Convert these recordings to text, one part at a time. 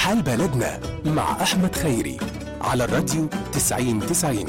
حال بلدنا مع أحمد خيري على الراديو 90 90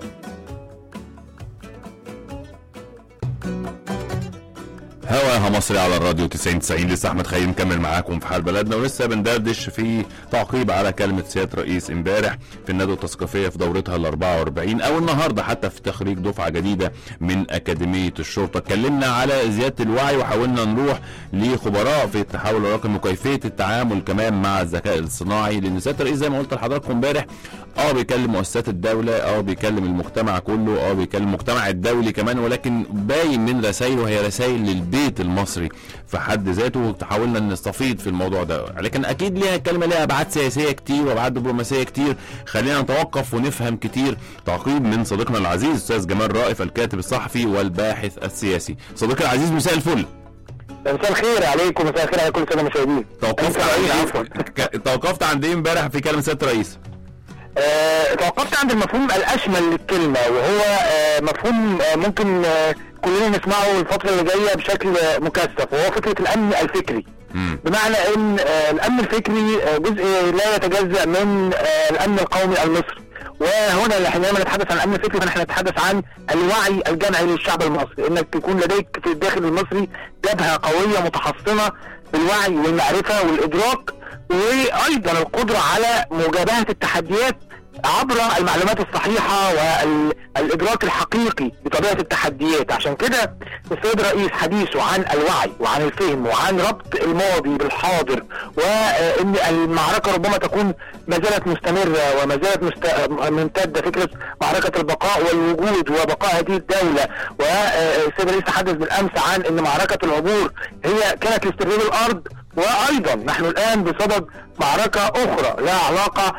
هواها مصري على الراديو 90 90 لسه احمد خير مكمل معاكم في حال بلدنا ولسه بندردش في تعقيب على كلمه سياده رئيس امبارح في الندوه التثقيفيه في دورتها ال 44 او النهارده حتى في تخريج دفعه جديده من اكاديميه الشرطه اتكلمنا على زياده الوعي وحاولنا نروح لخبراء في التحول الرقمي وكيفيه التعامل كمان مع الذكاء الصناعي لان سياده الرئيس زي ما قلت لحضراتكم امبارح اه بيكلم مؤسسات الدوله اه بيكلم المجتمع كله اه بيكلم المجتمع الدولي كمان ولكن باين من رسائله هي رسائل للبيت المصري في حد ذاته حاولنا نستفيض في الموضوع ده لكن اكيد ليها الكلمه ليها ابعاد سياسيه كتير وابعاد دبلوماسيه كتير خلينا نتوقف ونفهم كتير تعقيب من صديقنا العزيز استاذ جمال رائف الكاتب الصحفي والباحث السياسي صديقي العزيز مساء الفل مساء الخير عليكم مساء الخير على كل سنه المشاهدين توقفت مساء الخير، عند عفواً. ايه توقفت عند ايه امبارح في كلمه سياده الرئيس آه، توقفت عند المفهوم الاشمل للكلمه وهو آه، مفهوم آه، ممكن آه، كلنا نسمعه الفتره اللي جايه بشكل آه، مكثف وهو فكره الامن الفكري مم. بمعنى ان آه، الامن الفكري آه، جزء لا يتجزا من آه، الامن القومي المصري وهنا حينما نتحدث عن الامن الفكري فنحن نتحدث عن الوعي الجمعي للشعب المصري انك تكون لديك في الداخل المصري جبهه قويه متحصنه بالوعي والمعرفه والادراك وايضا القدره على مجابهه التحديات عبر المعلومات الصحيحة والإدراك الحقيقي بطبيعة التحديات عشان كده السيد الرئيس حديثه عن الوعي وعن الفهم وعن ربط الماضي بالحاضر وإن المعركة ربما تكون ما زالت مستمرة وما زالت مست... ممتدة فكرة معركة البقاء والوجود وبقاء هذه الدولة والسيد الرئيس تحدث بالأمس عن أن معركة العبور هي كانت لاسترداد الأرض وأيضا نحن الآن بصدد معركة أخرى لها علاقة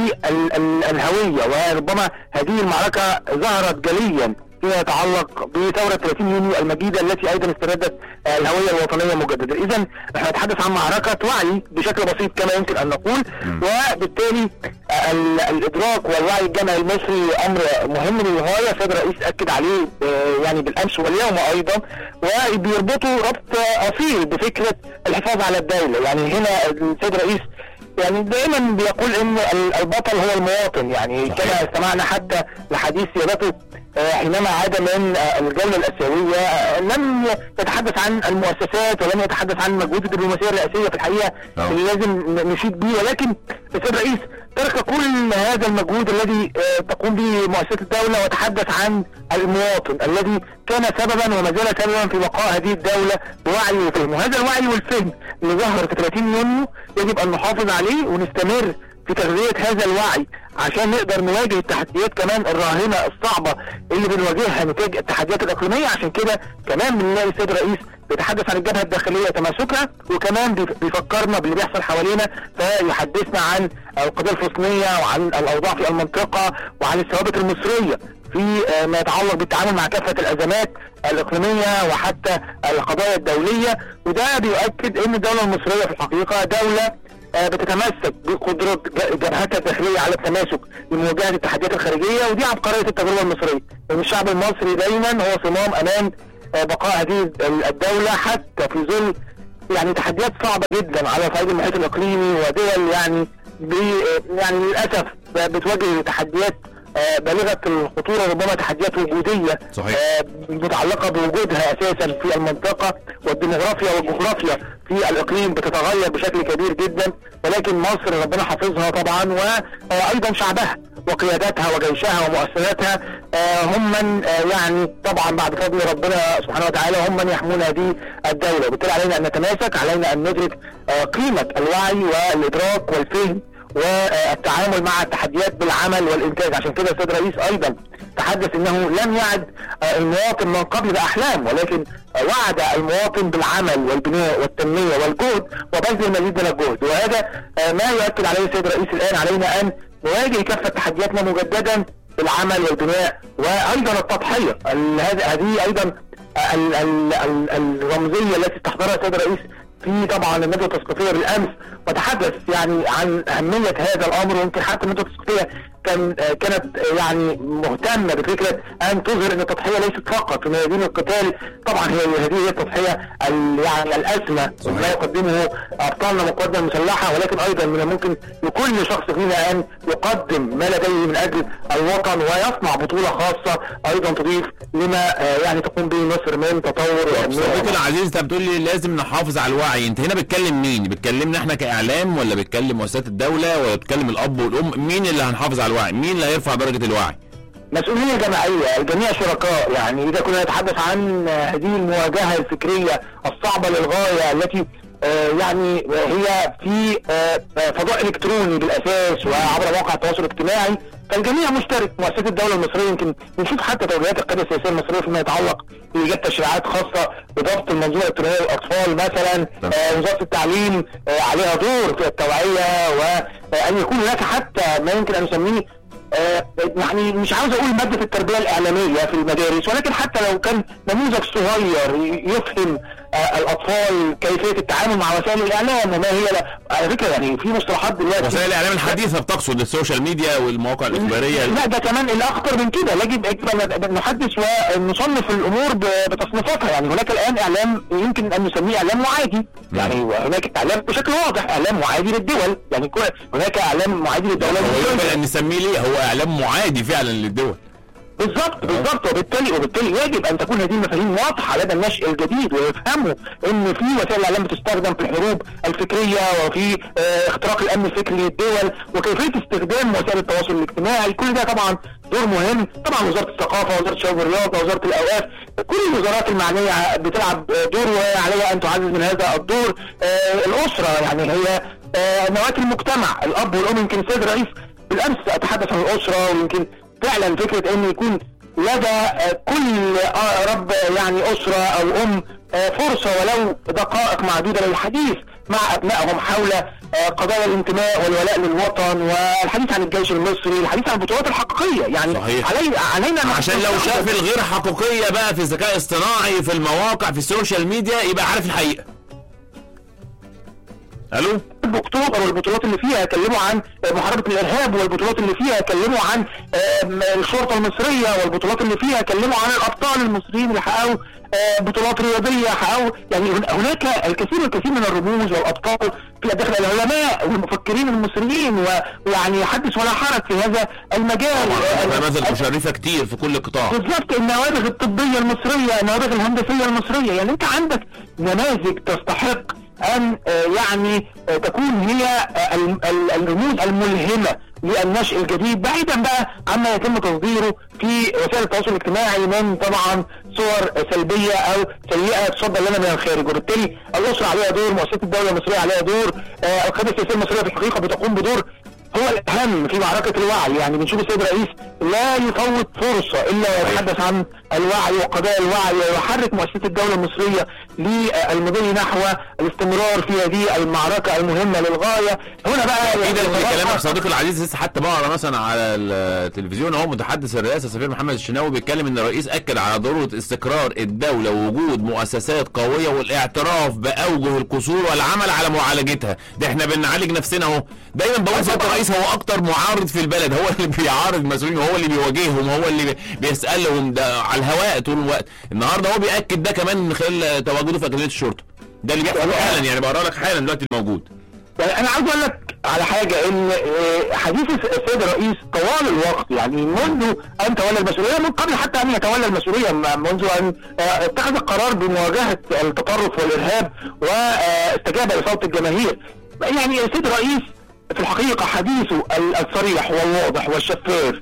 بالهوية وربما هذه المعركة ظهرت جليا فيما يتعلق بثورة 30 يونيو المجيدة التي أيضا استردت آه، الهوية الوطنية مجددا إذا نحن نتحدث عن معركة وعي بشكل بسيط كما يمكن أن نقول وبالتالي آه، ال- الإدراك والوعي الجمعي المصري أمر مهم للغاية السيد الرئيس أكد عليه آه، يعني بالأمس واليوم أيضا وبيربطوا ربط أصيل بفكرة الحفاظ على الدولة يعني هنا السيد الرئيس يعني دائما بيقول ان ال- البطل هو المواطن يعني صحيح. كما استمعنا حتى لحديث سيادته آه، حينما عاد من آه، الجوله الاسيويه آه، لم يتحدث عن المؤسسات ولم يتحدث عن المجهود الدبلوماسيه الرئاسيه في الحقيقه نعم. اللي لازم ن- نشيد به ولكن السيد الرئيس ترك كل هذا المجهود الذي آه، تقوم به مؤسسات الدوله وتحدث عن المواطن الذي كان سببا وما زال سببا في بقاء هذه الدوله بوعي وفهم وهذا الوعي والفهم اللي ظهر في 30 يونيو يجب ان نحافظ عليه ونستمر في تغذية هذا الوعي عشان نقدر نواجه التحديات كمان الراهنة الصعبة اللي بنواجهها نتاج التحديات الإقليمية عشان كده كمان بنلاقي السيد الرئيس بيتحدث عن الجبهة الداخلية تماسكها وكمان بيف- بيفكرنا باللي بيحصل حوالينا فيحدثنا عن القضية الفلسطينية وعن الأوضاع في المنطقة وعن الثوابت المصرية في آه، ما يتعلق بالتعامل مع كافة الأزمات الإقليمية وحتى القضايا الدولية وده بيؤكد أن الدولة المصرية في الحقيقة دولة آه، بتتمسك بقدرة ج- جبهتها الداخلية على التماسك لمواجهة التحديات الخارجية ودي عبقرية التجربة المصرية إن الشعب المصري دايما هو صمام أمام آه، بقاء هذه ال- الدولة حتى في ظل يعني تحديات صعبة جدا على صعيد المحيط الإقليمي ودول يعني بي يعني للأسف بتواجه تحديات آه، بالغة الخطورة ربما تحديات وجودية صحيح. آه، متعلقة بوجودها أساسا في المنطقة والديموغرافيا والجغرافيا في الإقليم بتتغير بشكل كبير جدا ولكن مصر ربنا حافظها طبعا وأيضا شعبها وقياداتها وجيشها ومؤسساتها آه، هم من آه، يعني طبعا بعد فضل ربنا سبحانه وتعالى هم من يحمون هذه الدولة وبالتالي علينا أن نتماسك علينا أن ندرك آه، قيمة الوعي والإدراك والفهم والتعامل مع التحديات بالعمل والانتاج عشان كده السيد الرئيس ايضا تحدث انه لم يعد آه، المواطن من قبل باحلام ولكن آه، وعد المواطن بالعمل والبناء والتنميه والجهد وبذل المزيد من الجهد وهذا آه، ما يؤكد عليه السيد الرئيس الان علينا ان نواجه كافه تحدياتنا مجددا بالعمل والبناء وايضا التضحيه ال- هذه هذه ايضا ال- ال- ال- الرمزيه التي استحضرها السيد الرئيس في طبعا الندوه التثقيفيه بالامس وتحدث يعني عن اهميه هذا الامر ويمكن حتى الندوه التثقيفيه كان آه، كانت آه، يعني مهتمه بفكره ان تظهر ان التضحيه ليست فقط في ميادين القتال طبعا هي هذه هي التضحيه ال- يعني الاسمى صحيح. ما يقدمه ابطالنا من القوات المسلحه ولكن ايضا من الممكن لكل شخص فينا ان يقدم ما لديه من اجل الوطن ويصنع بطوله خاصه ايضا تضيف لما آه، يعني تقوم به مصر من تطور صديقي وتنميه العزيز انت بتقول لي لازم نحافظ على الوعي انت هنا بتكلم مين بتكلمنا احنا كاعلام ولا بتكلم مؤسسات الدوله ولا بتكلم الاب والام مين اللي هنحافظ على الوعي مين اللي هيرفع درجه الوعي مسؤولية جماعية الجميع شركاء يعني إذا كنا نتحدث عن هذه المواجهة الفكرية الصعبة للغاية التي آه، يعني هي في آه، آه، فضاء إلكتروني بالأساس وعبر مواقع التواصل الاجتماعي فالجميع مشترك مؤسسات الدولة المصرية يمكن نشوف حتى توجيهات القيادة السياسية المصرية فيما يتعلق بإيجاد تشريعات خاصة بضبط المنظومة الإلكترونية للأطفال مثلا تمام. آه، وزارة التعليم آه، عليها دور في التوعية وأن يكون هناك حتى ما يمكن أن نسميه آه، يعني مش عاوز اقول ماده التربيه الاعلاميه في المدارس ولكن حتى لو كان نموذج صغير ي- يفهم آه، الاطفال كيفيه التعامل مع وسائل الاعلام وما هي لا على فكره يعني في مصطلحات دلوقتي وسائل الاعلام الحديثه بتقصد السوشيال ميديا والمواقع الاخباريه لا ده كمان الاخطر من كده يجب يجب ان نحدث ونصنف الامور ب- بتصنيفاتها يعني هناك الان اعلام يمكن ان نسميه اعلام معادي يعني هناك اعلام بشكل واضح اعلام معادي للدول يعني كو- هناك اعلام معادي للدوله هو المصرية. يمكن ان نسميه ليه هو اعلام معادي فعلا للدول بالظبط بالظبط وبالتالي وبالتالي يجب ان تكون هذه المفاهيم واضحه لدى النشء الجديد ويفهموا ان في وسائل الاعلام بتستخدم في الحروب الفكريه وفي آه، اختراق الامن الفكري للدول وكيفيه استخدام وسائل التواصل الاجتماعي كل ده طبعا دور مهم طبعا وزاره الثقافه وزاره الشباب والرياضه وزاره الاوقاف كل الوزارات المعنيه بتلعب دور وعليها ان تعزز من هذا الدور آه، الاسره يعني هي آه، نواه المجتمع الاب والام يمكن السيد الرئيس بالامس اتحدث عن الاسره ويمكن فعلا فكره ان يكون لدى آه، كل آه، رب يعني اسره او ام آه، فرصه ولو دقائق معدوده للحديث مع ابنائهم حول آه، قضايا الانتماء والولاء للوطن والحديث عن الجيش المصري الحديث عن البطولات الحقيقيه يعني صحيح. علينا علينا أن عشان لو نستحضر- شاف الغير حقيقيه بقى في الذكاء الاصطناعي في المواقع في السوشيال ميديا يبقى عارف الحقيقه الو حرب اكتوبر والبطولات اللي فيها اتكلموا عن محاربه الارهاب والبطولات اللي فيها اتكلموا عن آم، الشرطه المصريه والبطولات اللي فيها اتكلموا عن الابطال المصريين اللي حققوا آه، بطولات رياضيه حققوا يعني هن- هناك الكثير والكثير من الرموز والابطال في داخل العلماء والمفكرين المصريين و- ويعني حدث ولا حرج في هذا المجال آه، نماذج مشرفه كتير في كل قطاع بالظبط النوابغ الطبيه المصريه النوابغ الهندسيه المصريه يعني انت عندك نماذج تستحق ان آه، يعني آه، تكون هي آه، ال- ال- الرموز الملهمه للنشء الجديد بعيدا بقى عما يتم تصديره في وسائل التواصل الاجتماعي من طبعا صور سلبيه او سيئه تصدر لنا من الخارج وبالتالي الاسره عليها دور مؤسسات الدوله المصريه عليها دور آه، القياده السياسيه المصريه في الحقيقه بتقوم بدور هو الأهم في معركة الوعي يعني بنشوف السيد الرئيس لا يفوت فرصة إلا ويتحدث عن الوعي وقضايا الوعي ويحرك مؤسسة الدولة المصرية للمضي نحو الاستمرار في هذه المعركة المهمة للغاية هنا بقى اكيد يعني ان كلامك طبعاً- صديقي العزيز لسه حتى بقرا مثلا على التلفزيون اهو متحدث الرئاسه السفير محمد الشناوي بيتكلم ان الرئيس اكد على ضروره استقرار الدوله ووجود مؤسسات قويه والاعتراف باوجه القصور والعمل على معالجتها ده احنا بنعالج نفسنا اهو دايما بقول سياده الرئيس هو اكتر معارض في البلد هو اللي بيعارض المسؤولين هو اللي بيواجههم هو اللي بي- بيسالهم ده على الهواء طول الوقت النهارده هو بياكد ده كمان من خلال تواجده في اكاديميه الشرطه ده اللي بيحصل حالا يعني بقرا لك حالا دلوقتي موجود يعني انا عاوز اقول لك على حاجه ان آه، حديث السيد الرئيس طوال الوقت يعني منذ ان تولى المسؤوليه من قبل حتى ان يتولى المسؤوليه م- منذ ان آه، اتخذ القرار بمواجهه التطرف والارهاب واستجاب لصوت الجماهير يعني السيد الرئيس في الحقيقه حديثه ال- الصريح والواضح والشفاف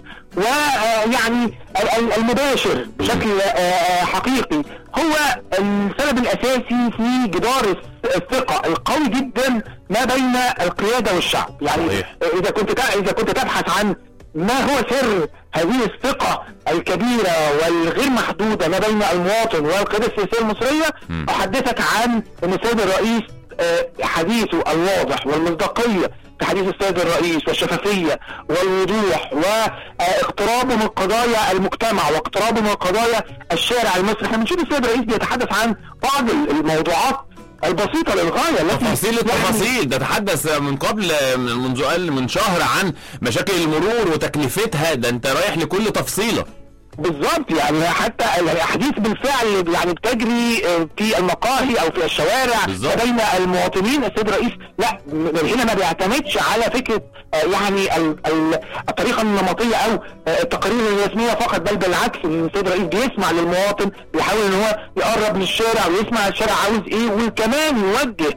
ويعني المباشر بشكل آه، حقيقي هو السبب الاساسي في جدار الث- الثقه القوي جدا ما بين القياده والشعب يعني صحيح. اذا كنت تع- اذا كنت تبحث عن ما هو سر هذه الثقة الكبيرة والغير محدودة ما بين المواطن والقيادة السياسية المصرية أحدثك عن أن السيد الرئيس آه، حديثه الواضح والمصداقية في حديث السيد الرئيس والشفافية والوضوح واقترابه من قضايا المجتمع واقترابه من قضايا الشارع المصري احنا بنشوف السيد الرئيس بيتحدث عن بعض الموضوعات البسيطه للغايه التي تفاصيل يعني- التفاصيل ده تحدث من قبل من- منذ اقل من شهر عن مشاكل المرور وتكلفتها ده انت رايح لكل تفصيله بالظبط يعني حتى الاحاديث بالفعل يعني بتجري آه، في المقاهي او في الشوارع بالظبط. بين المواطنين السيد الرئيس لا من هنا ما بيعتمدش على فكره آه، يعني ال- ال- الطريقه النمطيه او آه، التقارير الرسميه فقط بل بالعكس إن السيد الرئيس بيسمع للمواطن بيحاول ان هو يقرب من الشارع ويسمع الشارع عاوز ايه وكمان يوجه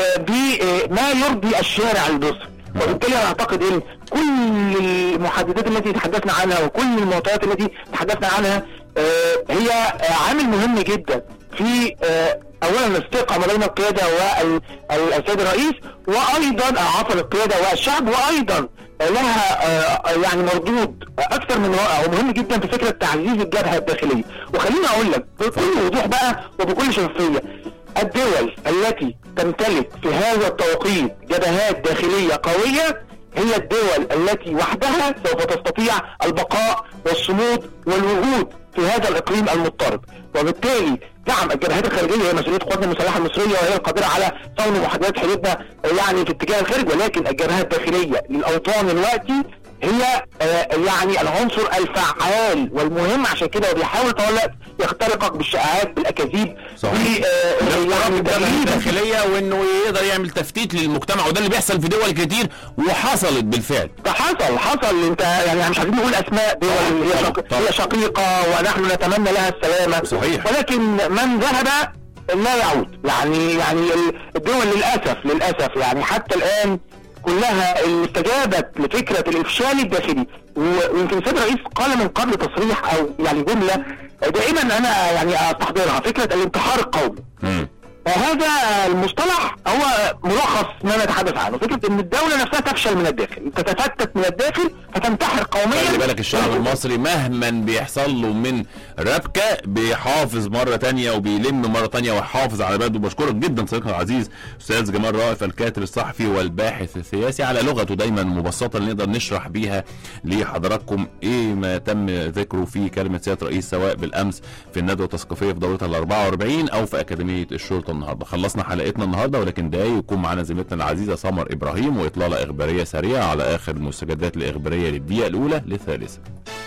بما يرضي الشارع المصري وبالتالي انا اعتقد ان كل المحددات التي تحدثنا عنها وكل المعطيات التي تحدثنا عنها آه، هي آه، عامل مهم جدا في آه، اولا الثقه ما بين القياده والسيد الرئيس وايضا آه، عفوا القياده والشعب وايضا آه، لها آه، يعني مردود اكثر من رائع ومهم جدا في فكره تعزيز الجبهه الداخليه وخليني اقول لك بكل وضوح بقى وبكل شفافيه الدول التي تمتلك في هذا التوقيت جبهات داخليه قويه هي الدول التي وحدها سوف تستطيع البقاء والصمود والوجود في هذا الاقليم المضطرب وبالتالي نعم الجبهات الخارجيه هي مسؤوليه قواتنا المسلحه المصريه وهي القادره على صون محاذاه حدودنا يعني في اتجاه الخارج ولكن الجبهات الداخليه للاوطان الوقتي هي آه، يعني العنصر الفعال والمهم عشان كده وبيحاول طول الوقت يخترقك بالشائعات بالاكاذيب صحيح. ب- آه، الاختراق يعني الجبهة تغيير الداخلية وانه يقدر يعمل تفتيت للمجتمع وده اللي بيحصل في دول كتير وحصلت بالفعل ده حصل حصل انت يعني مش عايزين نقول اسماء دول هي طبعا، شق... طبعا. هي شقيقه ونحن نتمنى لها السلامه صحيح. ولكن من ذهب لا يعود يعني يعني ال- الدول للاسف للاسف يعني حتى الان كلها اللي استجابت لفكره الافشال الداخلي و- ويمكن السيد الرئيس قال من قبل تصريح او يعني جمله دائما انا يعني استحضرها فكره الانتحار القومي مم. هذا المصطلح هو ملخص ما نتحدث عنه فكره ان الدوله نفسها تفشل من الداخل تتفتت من الداخل فتنتحر قوميا خلي بالك الشعب المصري مهما بيحصل له من ربكة بيحافظ مرة تانية وبيلم مرة تانية ويحافظ على بلده بشكرك جدا صديقنا العزيز أستاذ جمال رائف الكاتب الصحفي والباحث السياسي على لغته دايما مبسطة اللي نقدر نشرح بيها لحضراتكم إيه ما تم ذكره في كلمة سيادة رئيس سواء بالأمس في الندوة التثقيفية في دورتها ال 44 أو في أكاديمية الشرطة النهاردة خلصنا حلقتنا النهاردة ولكن دقايق يكون معانا زميلتنا العزيزة سمر إبراهيم وإطلالة إخبارية سريعة على آخر المستجدات الإخبارية للدقيقة الأولى للثالثة